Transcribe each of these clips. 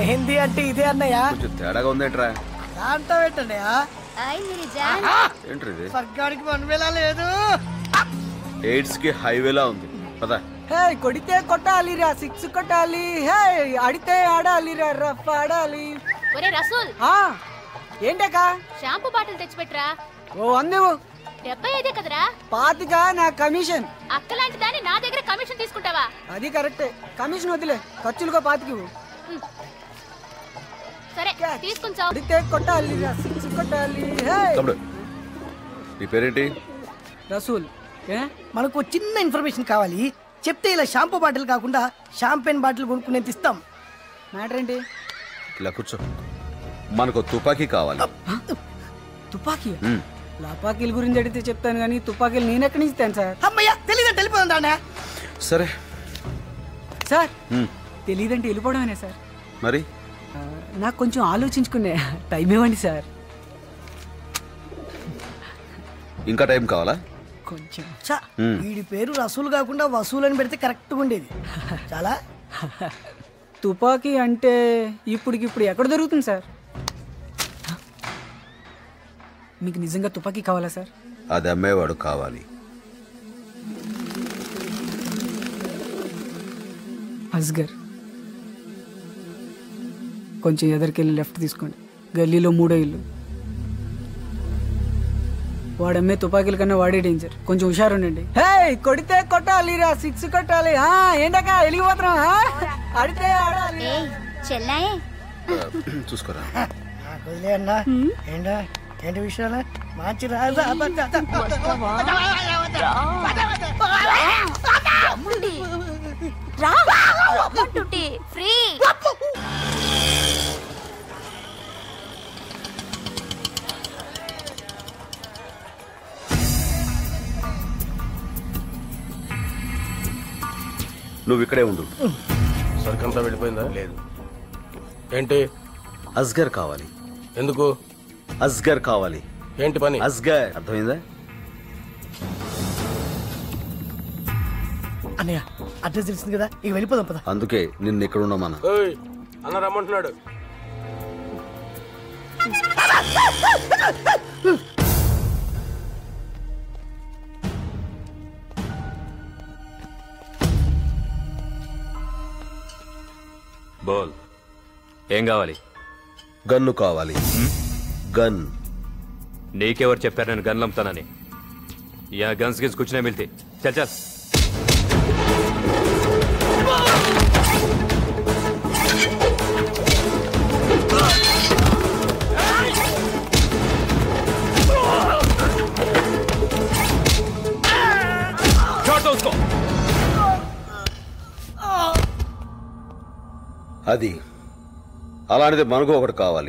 మెహందీ అంటే ఇదే అన్నయ్య కొంచెం తేడాగా ఉందేంట్రా దాంట్లో పెట్టన్నయ్య హాయ్ మేరీ జాన్ ఏంట్రా ఇది స్వర్గానికి పనివేలా లేదు ఎయిడ్స్ కి హైవేలా ఉంది పదా హే కొడితే కొట్టాలిరా సిక్స్ కొట్టాలి హే ఆడితే ఆడాలిరా రఫ్ ఆడాలి ఒరే రసూల్ ఆ ఏంటక్క షాంపూ బాటిల్ తెచ్చిపెట్రా ఓ అందేవు డెబ్బై ఐదే కదరా పాతిక నా కమిషన్ అక్కలాంటి దాన్ని నా దగ్గర కమిషన్ తీసుకుంటావా అది కరెక్టే కమిషన్ వదిలే ఖర్చులుగా పాతికి సరే తీసుకుంటావు ఆడితే కొట్టాలిరా సిక్స్ కొట్టాలి హే తమ్ముడు నీ పేరేంటి రసూల్ ఏ మనకు ఒక చిన్న ఇన్ఫర్మేషన్ కావాలి చెప్తే ఇలా షాంపూ బాటిల్ కాకుండా షాంపెన్ బాటిల్ కొనుక్కునేది ఇస్తాం మ్యాటర్ ఏంటి ఇలా కూర్చో మనకు తుపాకీ కావాలి తుపాకీ ఉమ్. లపాకీల గురించి అడిగితే చెప్తాను కానీ తుపాకీలు నేను ఎక్కడి నుంచి ఇస్తాను సార్ అమ్మయ్య తెలియదంటే వెళ్ళిపోదాం అన్నయ్య సరే సార్ ఉమ్. తెలియదంటే వెళ్ళిపోవడమేనే సార్ మరి ఆ, నాకు కొంచెం ఆలోచించుకునే టైం ఇవ్వండి సార్ ఇంకా టైం కావాలా కొంచెం చా మ్మ్. వీడి పేరు రసూలు కాకుండా వసూలు అని పెడితే కరెక్ట్గా ఉండేది చాలా తుపాకీ అంటే ఇప్పుడికిప్పుడు ఎక్కడ దొరుకుతుంది సార్ మీకు నిజంగా తుపాకీ కావాలా సార్ అది అమ్మేవాడు కావాలి అస్గర్ కొంచెం ఎదరికెళ్ళి లెఫ్ట్ తీసుకోండి గల్లీలో మూడో ఇల్లు వాడమ్మే తుపాకీల కన్నా వాడే డేంజర్ కొంచెం హుషారుండండి హే కొడితే కొట్టాలి రా సిక్స్ కొట్టాలి ఆ, ఏంటక్క వెలిగిపోతున్నాం ఆ? ఆడితే ఆడాలి ఏయ్ చెల్లాయే ఆ, చూసుకోరా నాకు వదిలే అన్నా ఏంటా ఏంటి విషయాలు మంచి రాజా రా అమ్మంటుంటే ఫ్రీ నువ్వు ఇక్కడే ఉండు సరుకంతా వెళ్ళిపోయిందా లేదు ఏంటి అస్గర్ కావాలి ఎందుకు అస్గర్ కావాలి ఏంటి పని అస్గర్ అర్థమైందా అన్నయ్య అడ్రస్ తెలిసింది కదా ఇక వెళ్ళిపోదాం పద అందుకే నిన్ను ఇక్కడ ఉండమన్నా ఏయ్, అన్న రమ్మంటున్నాడు బోల్ ఏం కావాలి గన్ను కావాలి గన్ నీకెవరు చెప్పారు నేను గన్లు అమ్ముతానని యా గన్స్ గిన్స్ కూర్చునే మిల్తే చల్ చల్ छोड़ दो उसको అది అలాంటిది మనకు ఒకటి కావాలి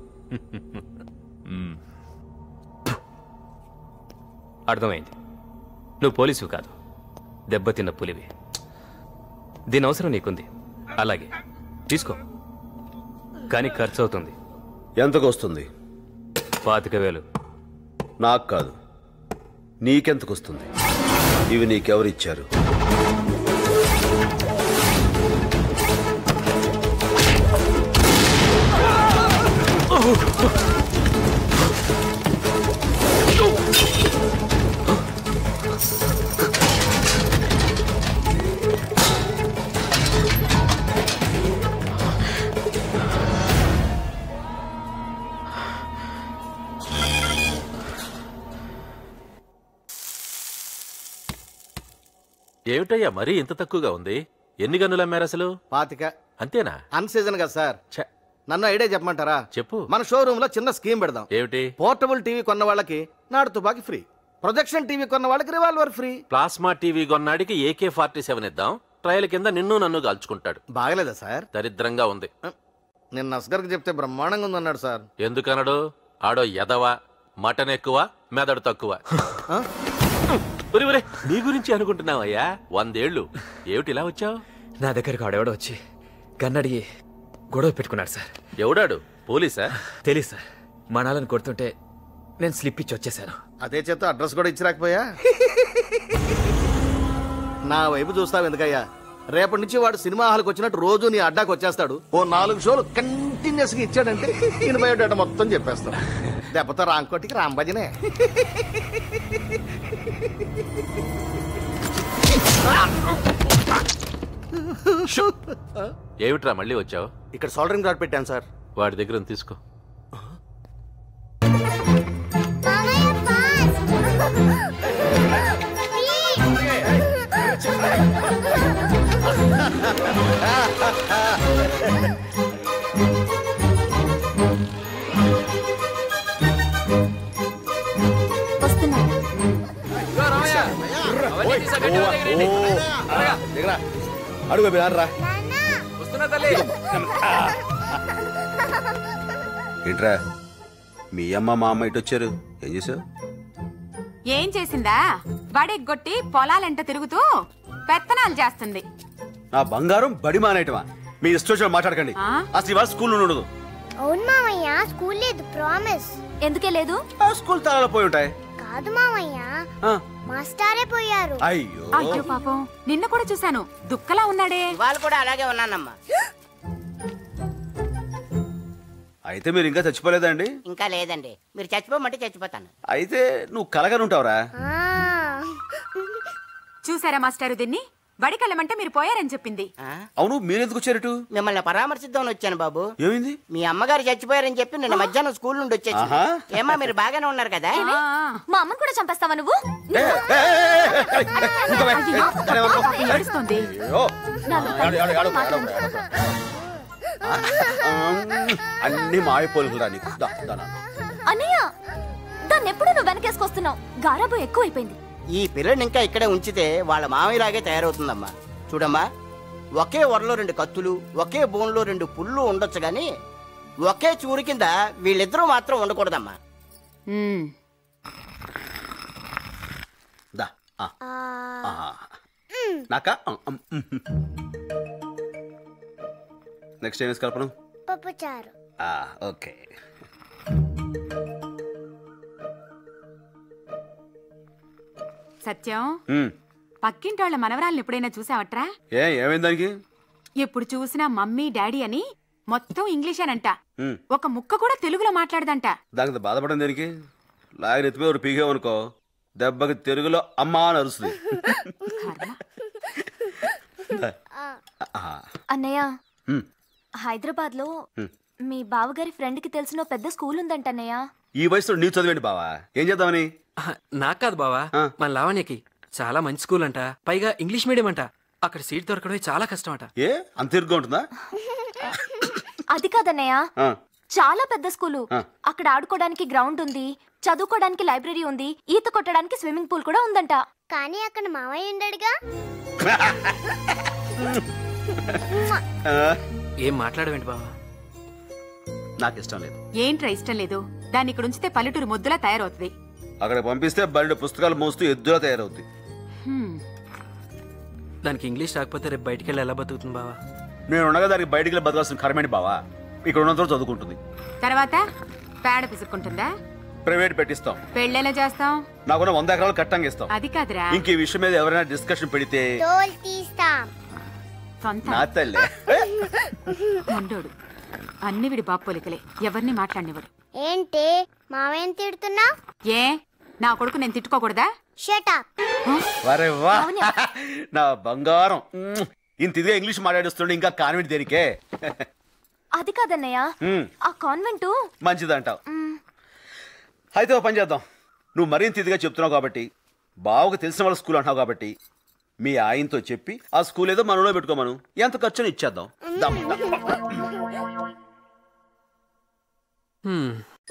అర్థమైంది నువ్వు పోలీసు కాదు దెబ్బతిన్న పులివి దీని అవసరం నీకుంది అలాగే తీసుకో కానీ ఖర్చు అవుతుంది ఎంతకు వస్తుంది పాతిక వేలు నాకు కాదు నీకెంతకు వస్తుంది ఇవి నీకెవరిచ్చారు ఏమిటయ్యా మరీ ఇంత తక్కువగా ఉంది ఎన్ని గన్నులు అమ్మారు అసలు పాతిక అంతేనా అన్ సీజన్ కదా సార్ ఛ, నన్ను ఐడియా చెప్పమంటారా చెప్పు మన షోరూమ్ లో చిన్న స్కీమ్ పెడదాం ఏమిటి పోర్టబుల్ టీవీ కొన్న వాళ్ళకి నాడు తుపాకి ఫ్రీ ప్రొజెక్షన్ టీవీ కొన్న వాళ్ళకి రివాల్వర్ ఫ్రీ ప్లాస్మా టీవీ కొన్నాడికి ఏకే ఫార్టీ సెవెన్ ఇద్దాం ట్రయల్ కింద నిన్ను నన్ను కాల్చుకుంటాడు బాగలేదా సార్ దరిద్రంగా ఉంది నిన్న అస్గర్కి చెప్తే బ్రహ్మాండంగా ఉందన్నాడు సార్ ఎందుకనడు ఆడో ఎదవ మటన్ ఎక్కువ మెదడు తక్కువ ఆ? ఒరే, ఒరే, నీ గురించి అనుకుంటున్నావయ్యా వందేళ్లు ఏమిటి ఇలా వచ్చావు నా దగ్గరకు ఆడెవడో వచ్చి గన్నడిగి గొడవ పెట్టుకున్నాడు సార్ ఎవడాడు పోలీసా తెలీదు సార్ మా నాన్నని కొడుతుంటే నేను స్లిప్ ఇచ్చి వచ్చేసాను అదే చేత అడ్రస్ కూడా ఇచ్చిరాకపోయా నా వైపు చూస్తావు ఎందుకయ్యా రేపటి నుంచి వాడు సినిమా హాల్కి వచ్చినట్టు రోజు నీ అడ్డాకి వచ్చేస్తాడు ఓ నాలుగు షోలు కంటిన్యూస్ గా ఇచ్చాడంటే ఈయన బయోడేటా మొత్తం చెప్పేస్తాడు దెబ్బతో రాంకోటికి రాంబజనే ఏమిట్రా మళ్ళీ వచ్చావు ఇక్కడ సోల్డరింగ్ రాడ్ పెట్టాను సార్ వాడి దగ్గర ఉంది, తీసుకో దిగరా అడుగు బిలారా ఏంట్రా మీ అమ్మ మా అమ్మ ఇటు వచ్చారు ఏం చేసావు ఏం చేసిందా వడెగ్గొట్టి పొలాలెంట తిరుగుతూ పెత్తనాలు చేస్తుంది నా బంగారం బడి మానేయటమా మీ ఇష్టం వచ్చినట్టు మాట్లాడకండి ఆ? అసలు ఇవాళ స్కూల్ ఉండదు అవును మామయ్య స్కూల్ లేదు ప్రామిస్ ఎందుకే లేదు ఆ స్కూల్ తాళాలు పోయి ఉంటాయి కాదు మామయ్య ఆ, మాస్టారే పోయారు అయ్యో అయ్యో పాపం నిన్న కూడా చూశాను దుక్కలా ఉన్నాడే వాళ్ళు కూడా అలాగే ఉన్నానమ్మా అయితే మీరు ఇంకా చచ్చిపోలేదండి ఇంకా లేదండి మీరు చచ్చిపోమంటే చచ్చిపోతాను అయితే నువ్వు కలగని ఉంటావురా చూసారా మాస్టారు దీన్ని బడికెళ్ళమంటే మీరు పోయారని చెప్పింది అవును మీరెందుకు వచ్చారటు మిమ్మల్ని పరామర్శిద్దామని వచ్చాను బాబు ఏమైంది మీ అమ్మగారు చచ్చిపోయారని చెప్పి నిన్న మధ్యాహ్నం స్కూల్ నుండి వచ్చేసి ఆహా. ఏమా మీరు బాగానే ఉన్నారు కదా మా అమ్మని కూడా చంపేస్తావా నువ్వు ఏడుస్తోంది అన్ని మాయపోలుకురా నీకు దా, దా, దా. అన్నయ్య దాన్ని ఎప్పుడు నువ్వు వెనకేసుకొస్తున్నావు గారాబు ఎక్కువైపోయింది ఈ పిల్లని ఇంకా ఇక్కడే ఉంచితే వాళ్ళ మామయ్యలాగే తయారవుతుందమ్మా చూడమ్మా ఒకే వరలో రెండు కత్తులు ఒకే బోన్లో రెండు పుళ్ళు ఉండొచ్చు గాని ఒకే చూరు కింద వీళ్ళిద్దరూ మాత్రం ఉండకూడదమ్మా దా ఆ. ఆ. నాకా నెక్స్ట్ ఏం వేసి కలపను పప్పు చారు ఆ, ఓకే సత్యం ఉమ్. పక్కింటి వాళ్ళ మనవరాలను ఎప్పుడైనా చూసావట్రా ఏ ఏమైంది దానికి ఎప్పుడు చూసినా మమ్మీ డాడీ అని మొత్తం ఇంగ్లీషేనంట ఉమ్. ఒక ముక్క కూడా తెలుగులో మాట్లాడదంట దానికి బాధపడడం దేనికి లాగిన ఎత్తిపోయి ఒకటి పీగామనుకో దెబ్బకి తెలుగులో అమ్మా అని అరుస్తుంది ఆ, అన్నయ్య ఉమ్. హైదరాబాద్ లో హ్మ్. మీ బావగారి ఫ్రెండ్ కి తెలిసిన ఓ పెద్ద స్కూల్ ఉందంట అన్నయ్య ఈ వయసులో నీ చదివేంటి బావా ఏం చేద్దామని నాకు కాదు బావా మన లావణ్యకి చాలా మంచి స్కూల్ అంట పైగా ఇంగ్లీష్ మీడియం అంట అక్కడ సీట్ దొరకడమే చాలా కష్టం అంట ఏ అంత ఇరుగ్గా ఉంటుందా అది కాదన్నయ్య ఆ, చాలా పెద్ద స్కూలు ఆ. అక్కడ ఆడుకోవడానికి గ్రౌండ్ ఉంది చదువుకోవడానికి లైబ్రరీ ఉంది ఈత కొట్టడానికి స్విమ్మింగ్ పూల్ కూడా ఉందంట కానీ అక్కడ మామయ్య ఉండడుగా ఆ, ఏం మాట్లాడవేంటి బావా నాకు ఇష్టం లేదు ఏంట్రా ఇష్టం లేదు దాన్ని ఇక్కడ ఉంచితే పల్లెటూరు ముద్దులా తయారవుతుంది అక్కడ పంపిస్తే బయట పుస్తకాలు మోస్తూ ఎద్దులా తయారవుద్ది హ్మ్. దానికి ఇంగ్లీష్ రాకపోతే రేపు బయటికి వెళ్ళి ఎలా బతుకుతుంది బావా నేను ఉండగా దానికి బయటికి వెళ్ళి బతకాల్సిన కర్మేంటి బావా ఇక్కడ ఉన్నంత చదువుకుంటుంది తర్వాత పేడ పిసుక్కుంటుందా ప్రైవేట్ పెట్టిస్తాం పెళ్ళెలా చేస్తాం నాకున్న వంద ఎకరాలు కట్టంగా ఇస్తాం అది కాదురా ఇంక ఈ విషయం మీద ఎవరైనా డిస్కషన్ పెడితే తోలు తీస్తాం సొంత నా తల్లి మొండోడు అన్ని విడి బాపోలికలే ఎవరిని మాట్లాడినవాడు ఏంటి మామయ్యని తిడుతున్నావు ఏ నా కొడుకు నేను తిట్టుకోకూడదా షటప్ వరే వా నా బంగారం మ్మ్. ఇంత ఇదిగా ఇంగ్లీష్ మాట్లాడిస్తుండే ఇంకా కాన్వెంట్ దేనికే అది కాదన్నయ్య మ్మ్. ఆ కాన్వెంట్ మంచిదంటావు అయితే ఓ పని చేద్దాం నువ్వు మరింత ఇదిగా చెప్తున్నావు కాబట్టి బావకు తెలిసిన వాళ్ళ స్కూల్ అంటున్నావు కాబట్టి మీ ఆయనతో చెప్పి ఆ స్కూల్ ఏదో మనలో పెట్టుకోమను ఎంత ఖర్చుని ఇచ్చేద్దాం దమ్, దమ్. హ్మ్.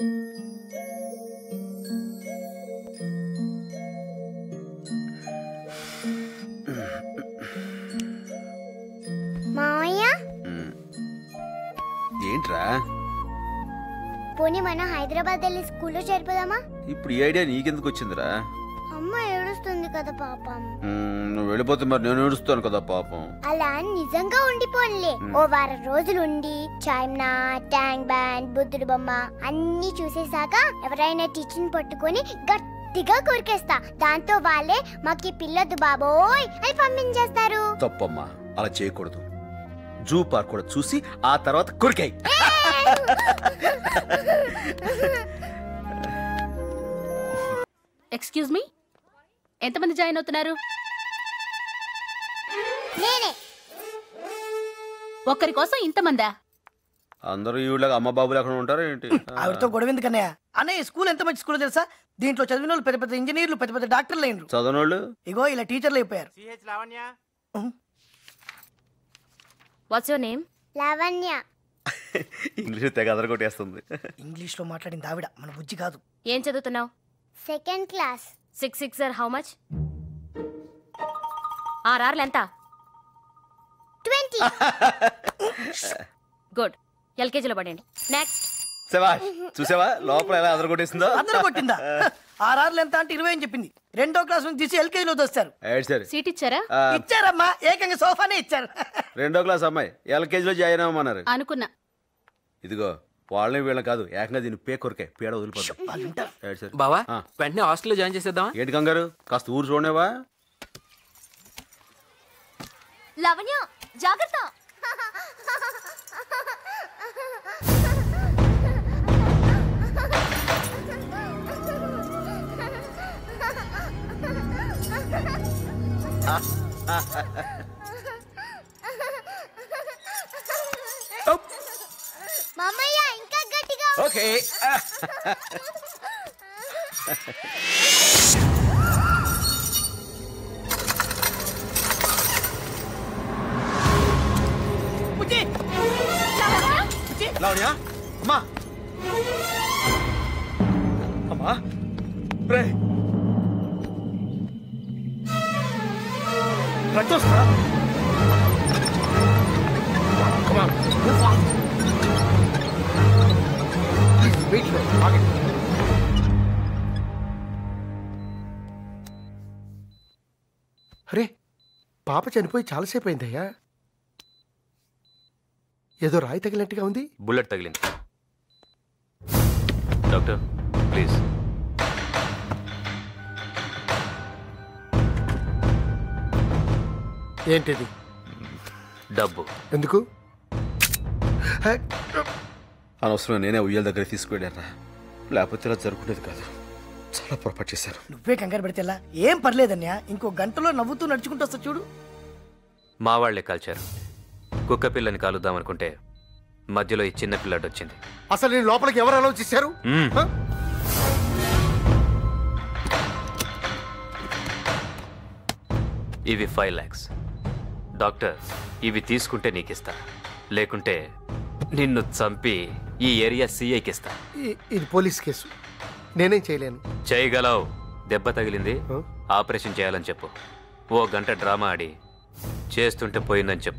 మామయ్య మ్మ్. ఏంట్రా పోనీ మనం హైదరాబాద్ వెళ్ళి స్కూల్లో చేరిపోదామా ఇప్పుడు ఈ ఐడియా నీకెందుకు వచ్చిందిరా అమ్మ ఏడుస్తుంది కదా పాపం మ్మ్, నువ్వు వెళ్ళిపోతే మరి నేను ఏడుస్తాను కదా పాపం అలా అని నిజంగా ఉండిపోన్లే ఓ వారం రోజులు ఉండి చైనా ట్యాంక్ బ్యాండ్ బుద్ధుడు బొమ్మ అన్ని చూసేశాక ఎవరైనా టీచర్ పట్టుకొని గట్టిగా కొరికేస్తా దాంతో వాళ్ళే మాకి పిల్లదు బాబోయ్ అని పంపించేస్తారు తప్పమ్మా అలా చేయకూడదు జూ పార్క్ కూడా చూసి ఆ తర్వాత కొరికాయి ఎక్స్క్యూజ్ మీ ఎంతమంది జాయిన్ అవుతున్నారు నేనే ఒక్కరి కోసం ఇంతమందా అందరూ ఈవిడగా అమ్మ బాబులు ఎక్కడ ఉంటారు ఏంటి ఆవిడతో గొడవ ఎందుకన్నయ్య అన్నయ్య ఈ స్కూల్ ఎంత మంచి స్కూల్ తెలుసా దీంట్లో చదివిన వాళ్ళు పెద్ద పెద్ద ఇంజనీర్లు పెద్ద పెద్ద డాక్టర్లు అయినరు చదవనోళ్ళు ఇగో ఇలా టీచర్లు అయిపోయారు what's your name Lavanya English తెగ అదరగొట్టేస్తుంది ఇంగ్లీష్ లో మాట్లాడింది ఆవిడ మన బుజ్జి కాదు ఏం చదువుతున్నావు second class six six sir how much ఆర్ఆర్లు ఎంత ట్వంటీ గుడ్ ఎల్కేజీలో పడండి నెక్స్ట్ శభాష్ చూసావా లోపల ఎలా అదరగొట్టేసిందో అందరూ కొట్టిందా ఆర్ఆర్లు ఎంత అంటే ఇరవై అని చెప్పింది రెండో క్లాస్ నుంచి తీసి ఎల్కేజీలో దోస్తారు ఏడు సరే సీట్ ఇచ్చారా ఆ, ఇచ్చారమ్మా ఏకంగా సోఫానే ఇచ్చారు రెండో క్లాస్ అమ్మాయి ఎల్కేజీలో జాయిన్ అవ్వమన్నారు అనుకున్నా ఇదిగో వాళ్ళని వీళ్ళని కాదు ఏకంగా దీన్ని పే కొరికే పేడ వదిలిపోతాం ఏడు సరే. బావా ఆ. వెంటనే హాస్టల్లో జాయిన్ చేసేద్దామా ఏంటి కంగారు కాస్త ఊరు చూడనేవా లవణ్య జాగ్రత్త మామయ్య ఇంకా గట్టిగా ఓకే బుజ్జి బుజ్జి లావణ్య అమ్మా అమ్మా రే రక్తం వస్తుందా? Come on, move on. Please, wait here. ఆగండి. అరే పాప చనిపోయి చాలాసేపు అయిందయ్యా ఏదో రాయి తగిలినట్టుగా ఉంది బుల్లెట్ తగిలింది డాక్టర్ ప్లీజ్ ఏంటిది డబ్బు ఎందుకు హే, అనవసరం నేనే ఉయ్యాల దగ్గర తీసుకువెళ్ళారా లేకపోతే ఇలా జరుగుండేది కాదు చాలా పొరపాటు చేశారు నువ్వే కంగారు పెడితే ఎలా? ఏం పర్లేదన్యా ఇంకో గంటలో నవ్వుతూ నడుచుకుంటూ వస్తా చూడు మా వాళ్లే కాల్చారు కుక్క పిల్లని కాలుద్దామనుకుంటే మధ్యలో ఈ చిన్న పిల్లడు వచ్చింది అసలు నేను లోపలికి ఎవరు అలౌ చేశారు మ్మ్. హ? ఇవి ఫైవ్ ల్యాక్స్ డాక్టర్ ఇవి తీసుకుంటే నీకిస్తా లేకుంటే నిన్ను చంపి ఈ ఏరియా సీఐకి ఇస్తా ఇ- ఇది పోలీస్ కేసు నేనేం చేయలేను చేయగలవు దెబ్బ తగిలింది ఆపరేషన్ చేయాలని చెప్పు ఓ గంట డ్రామా ఆడి చేస్తుంటే పోయిందని చెప్పు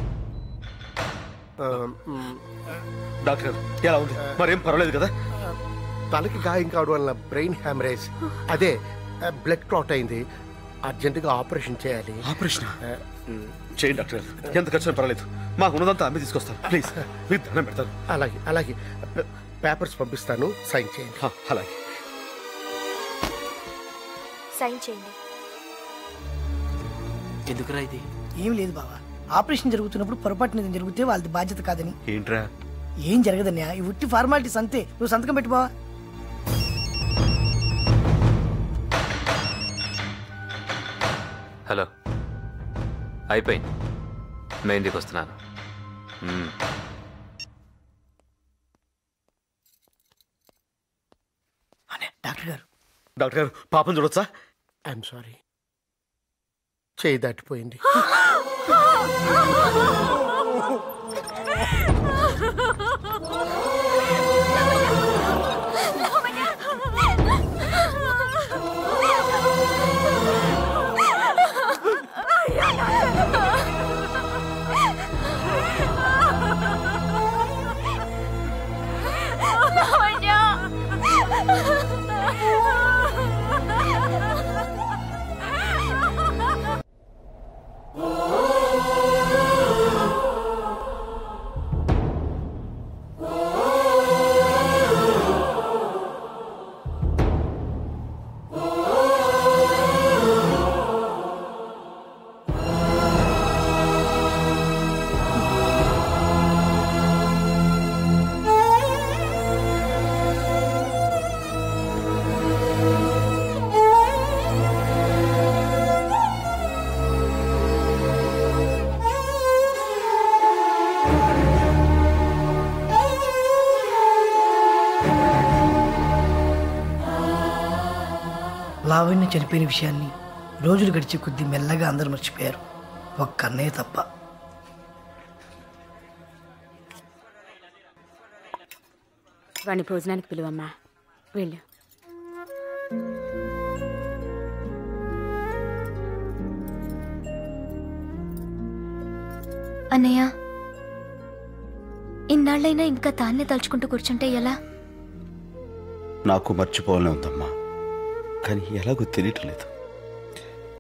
ఆ, మ్, డాక్టర్ ఎలా ఉంది మరేం పర్వాలేదు కదా తలకి గాయం కావడం వల్ల బ్రెయిన్ హ్యామరేజ్ అదే బ్లడ్ క్లాట్ అయింది అర్జెంటుగా ఆపరేషన్ చేయాలి ఆపరేషన్ ఆ, మ్, చేయండి డాక్టర్ ఎంత ఖర్చు పర్వాలేదు మాకు ఉన్నదంతా అమ్మి తీసుకొస్తాను ప్లీజ్ మీకు దండం పెడతాను అలాగే అలాగే పే- పేపర్స్ పంపిస్తాను సైన్ చేయండి హ, అలాగే సైన్ చేయండి ఎందుకురా ఇది ఏం లేదు బావా ఆపరేషన్ జరుగుతున్నప్పుడు పొరపాటున ఏదైనా జరిగితే వాళ్ళది బాధ్యత కాదని ఏంట్రా ఏం జరగదన్యా ఈ ఉట్టి ఫార్మాలిటీస్ అంతే నువ్వు సంతకం పెట్టు బావా హలో అయిపోయింది మెహందీకి వస్తున్నాను మ్మ్. డాక్టర్ గారు డాక్టర్ గారు పాపం చూడొచ్చా ఐఎమ్ సారీ చేయి దాటిపోయింది ఆ లావణ్య చనిపోయిన విషయాన్ని రోజులు గడిచే కొద్దీ మెల్లగా అందరూ మర్చిపోయారు ఒక్క అన్నయ్య తప్ప వాడిని భోజనానికి పిలువమ్మా వెళ్ళు అన్నయ్య ఇన్నాళ్ళైనా ఇంకా తాన్నే తలుచుకుంటూ కూర్చుంటే ఎలా నాకు మర్చిపోవాలని ఉందమ్మా కానీ ఎలాగో తెలియటం లేదు